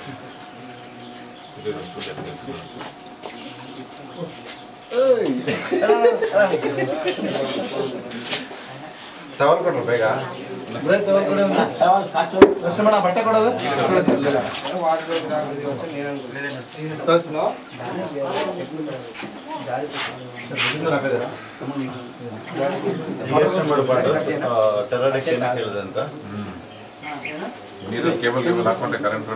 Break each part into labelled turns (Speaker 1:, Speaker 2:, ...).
Speaker 1: Towel ಕೊಡ್ರು ಬೇಗ ಬೇಗ towel ಕೊಡಿ ಒಂದು. ಲಕ್ಷ್ಮಣ ಬಟ್ಟೆ ಕೊಡೋದು ಕಳ್ಸಿ. ಇನ್ನೂರು ಹಾಕಿದ್ದೀರಾ?
Speaker 2: ಟೆರರಿಸ್ಟ್ ಏನು ಕೇಳಿದೆ ಅಂತ
Speaker 3: ಇದು ಕೇಬಲ್ ಕೇಬಲ್ ಹಾಕೊಂಡ್ರೆ ಕರೆಂಟ್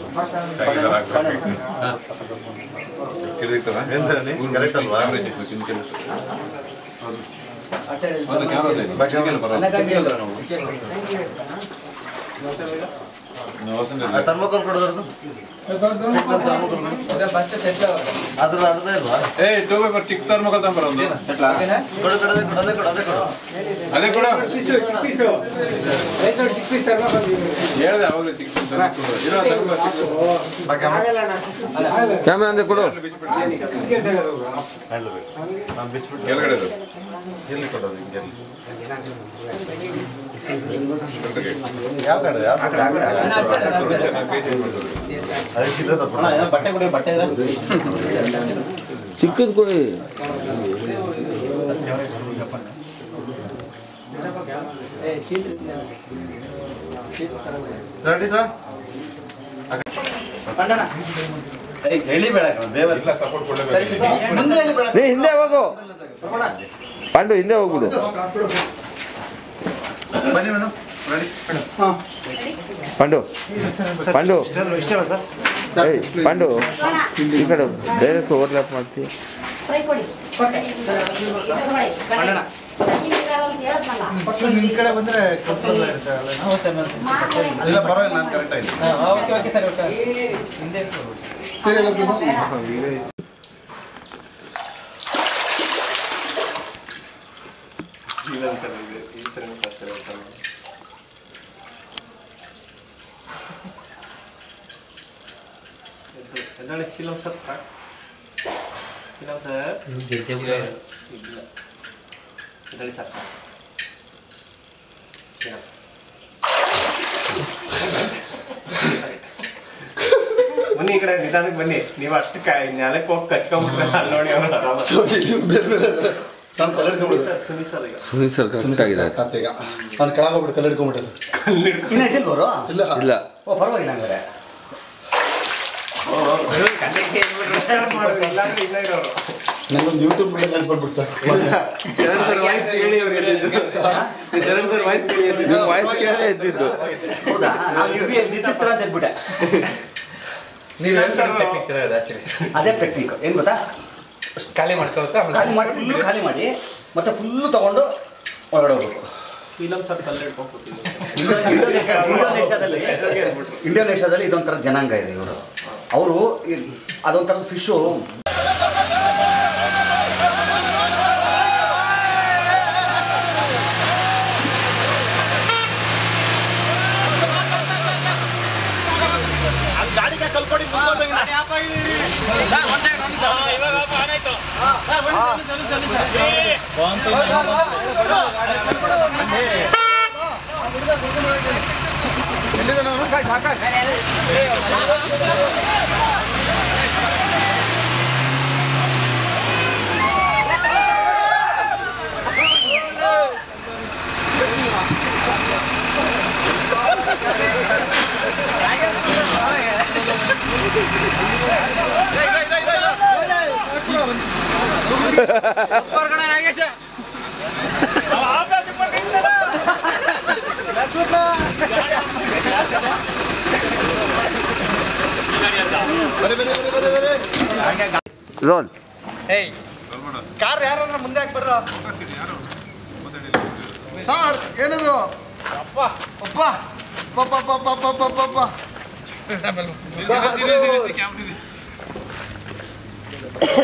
Speaker 3: ಹಿಡಿದಿರ್ತದ
Speaker 2: ಕರೆಕ್ಟ್ ಅಲ್ವಾ
Speaker 3: ಒಂದು ಕ್ಯಾಮ್ರಾ ಇದೆ
Speaker 1: ಬಗ್ಗೆ
Speaker 2: ಥರ್ಮೋಕೋಲ್ ಕೊಡೋದ್ರದ್ದು ಅದ್ರ ಅರ್ಧ ಇಲ್ವಾ
Speaker 3: ಏ ಟೂ ಪೇಪರ್ ಚಿಕ್ಕ ತರ್ಮಕಲ್ ತಗೊಂಬರ ಒಂದು
Speaker 2: ಕೊಡು ಕೊಡು ಅದೇ ಕೊಡು ಅದೇ ಕೊಡು ಅದೇ ಕೊಡು
Speaker 3: ಅದೇ ಕೂಡ ಹೇಳ್ದೆ ಅವಾಗ ಚಿಕ್ಕ piece ಇರೋ ತರ್ಮಕಲ್ ಚಿಕ್ಕ
Speaker 1: ಬಗ್ಗೆ
Speaker 4: ಕ್ಯಾಮ್ರಾ ಅಂದ್ರೆ ಕೊಡು
Speaker 2: ಹ್ಯಾಂಡ್ಲ್ ಬೇಕು ನಾನು ಬಿಚ್ಬಿಟ್ಟು
Speaker 3: ಕೆಳಗಡೆ ಅದು.
Speaker 2: ಎಲ್ಲಿ ಕೊಡೋದು ಹಿಂಗೆ ಎಲ್ಲಿ?
Speaker 3: ಜೊತೆಗೆ.
Speaker 2: ಯಾವ ಕಡೆ ಯಾವ ಕಡೆ
Speaker 3: ಚೆನ್ನಾಗಿ page ಮಾಡ್ಬೋದು.
Speaker 2: ಅದಕ್ಕಿಂತ ಸ್ವಲ್ಪ
Speaker 5: ಬಟ್ಟೆ ಕೊಡಿ ಬಟ್ಟೆ ಇದೆ
Speaker 4: ಚಿಕ್ಕದು ಕೊಡಿ
Speaker 1: ಸರಿ ಸರ್
Speaker 2: ಎಳಿಬೇಡ ಕಣ ದೇವರ
Speaker 3: ಇಲ್ಲ ಸಪೋರ್ಟ್ ಕೊಡಲೇಬೇಕು
Speaker 2: ಮುಂದೆ ಎಳಿಬೇಡ
Speaker 4: ನೀ ಹಿಂದೆ ಹೋಗು ಪಾಂಡು ಹಿಂದೆ ಹೋಗ್ಬಿಡು
Speaker 2: ಬನ್ನಿ ಮೇಡಮ್ ರೆಡಿ
Speaker 4: ಪಾಂಡು ಪಾಂಡು
Speaker 2: ಇಷ್ಟೇ ಸರ್
Speaker 4: ಏಯ್ ಪಾಂಡು ಈ ಕಡೆ ಡೈರೆಕ್ಟ್ ಓವರ್ಲ್ಯಾಪ್ ಮಾಡ್ತೀವಿ
Speaker 6: ಫ್ರೈ ಕೊಡಿ
Speaker 1: ನಿಮ್ ಕಡೆ ಬಂದ್ರೆ control ಇರುತ್ತೆ ಅಲ್ಲ. ಇಲ್ಲ ಪರವಾಗಿಲ್ಲ ನಾನು ಕರೆಕ್ಟ್ ಆಗಿ
Speaker 5: okay okay sir okay
Speaker 1: serial
Speaker 5: ಎದ್ದಾಳೆ ಶೀಲಂ ಸರ್ ಸಾಕು ಶೀಲಂ ಸರ್ ಇಲ್ಲ ಎದ್ದಾಳಿ ಸರ್ ಸಾಕು ಶೀಲಂ ಸರ್ ಬನ್ನಿ ಈ ಕಡೆ ನಿಧಾನಕ್ಕೆ ಬನ್ನಿ ನೀವು ಅಷ್ಟು ಕಾಯಿ ನೆಲಕ್ಕೆ ಹೋಗಿ ಕಚ್ಕೊಂಡ್ಬಿಟ್ರೆ ಅಲ್ಲಿ ನೋಡಿ ಅವ್ರು ಆರಾಮ
Speaker 1: ನಾನು ಕಲರ್ ಹಿಡ್ಕೊಂಡ್ಬಿಡುದು
Speaker 5: ಸುನಿ ಸರ್ ಈಗ
Speaker 4: ಸುನೀಲ್ ಸರ್ ಕರೆಕ್ಟ್ ಆಗಿದೆ
Speaker 1: ಈಗ ನಾನು ಕೆಳಗೆ ಹೋಗ್ಬಿಟ್ಟು ಕಲರ್ ಹಿಡ್ಕೊಂಡ್ಬಿಟ್ಟೆ
Speaker 2: ಇನ್ನ ಹೆಚ್ಚಿಲ್ಲ ಅವರು
Speaker 1: ಇಲ್ಲ
Speaker 4: ಇಲ್ಲ
Speaker 2: ಓ ಪರವಾಗಿಲ್ಲ ಹಂಗಾರೆ
Speaker 5: ಕಣ್ಣಿಗೆ ಮಾಡೋದು ಇಲ್ಲಾಂದ್ರೆ ಇಲ್ಲ ಇರೋರು
Speaker 1: ನಂಗೊಂದು ಯೂಟ್ಯೂಬ್ ಮೇಲೆ ನೆನ್ಪು ಬಂದ್ಬಿಟ್ಟು ಸರ್
Speaker 5: ಶರಣ್ ಸರ್ ವಾಯ್ಸ್ ಕೇಳಿ ಅವ್ರು ಎದ್ದಿದ್ದು ಶರಣ್ ಸರ್ ವಾಯ್ಸ್ ಕೇಳಿ ಎದ್ದಿದ್ದು
Speaker 4: ನಿಮ್ಮ ವಾಯ್ಸ್ ಕೇಳೇ ಇದ್ದಿದ್ದು
Speaker 2: ಹೌದಾ ನಾವು ಯು ಬಿ ಬಿಸಿತ್ರ ಅಂತ ಹೇಳ್ಬಿಟ್ಟೆ
Speaker 5: ನೀವು ಟೆಕ್ನಿಕ್ ಚೆನ್ನಾಗಿದೆ ಆಕ್ಚುಲಿ
Speaker 2: ಅದೇ ಟೆಕ್ನಿಕ್ ಏನು ಗೊತ್ತಾ
Speaker 5: ಖಾಲಿ ಮಾಡ್ಕೋಬೇಕು
Speaker 2: ಖಾಲಿ ಮಾಡಿ ಫುಲ್ಲು ಖಾಲಿ ಮಾಡಿ ಮತ್ತೆ ಫುಲ್ಲು ತಗೊಂಡು ಒಳಗಡೆ ಹೋಗ್ಬೇಕು
Speaker 5: ಶೀಲಂ ಸರ್ ಕಲ್ಲು ಹಿಡ್ಕೊಂಡು ಕೂತಿದ್ರು
Speaker 2: ಇಂಡೋನೇಷ್ಯಾ ಇಂಡೋನೇಷ್ಯಾದಲ್ಲಿ ಇಂಡೋನೇಷ್ಯಾದಲ್ಲಿ ಇದೊಂಥರ ಜನಾಂಗ ಇದೆ ಇವರು ಅವರು ಅದೊಂಥರದ ಫಿಶು
Speaker 4: ರೋಲ್
Speaker 1: ಕಾರ್ ಯಾರಾದ್ರೂ ಮುಂದೆ ಹಾಕಿ ಬರ್ರ ಸರ್ ಏನದು ಅಪ್ಪ ಅಪ್ಪ ಪಪ್ಪ ಪಪ್ಪ ಪಪ್ಪ ಪಪ್ಪ